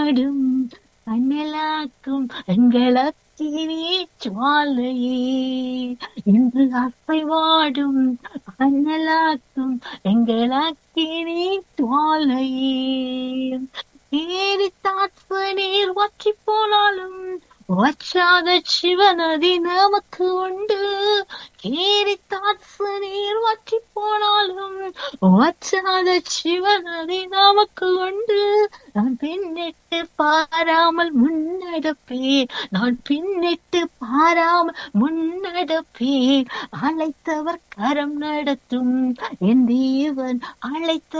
வாடும் அண்ணலாக்கும் எங்களக்கினே ஜுவாலையே இன்று அசைவாடும் அண்ணலாக்கும் எங்களக்கினே ஜுவாலையே ஏறி தாட்ச நீர் வற்றி போனாலும் வற்றாத சிவநதி நமக்கு உண்டு ஏறி தாட்ச நீர் வற்றி போனாலும் வற்றாத சிவநதி நமக்கு உண்டு நான் பின்னிட்டு பாராமல் முன்னெடுப்பேன் நான் பின்னிட்டு பாராமல் முன்னெடுப்பேன் அழைத்தவர் கரம் நடத்தும் என் தேவன் அழைத்த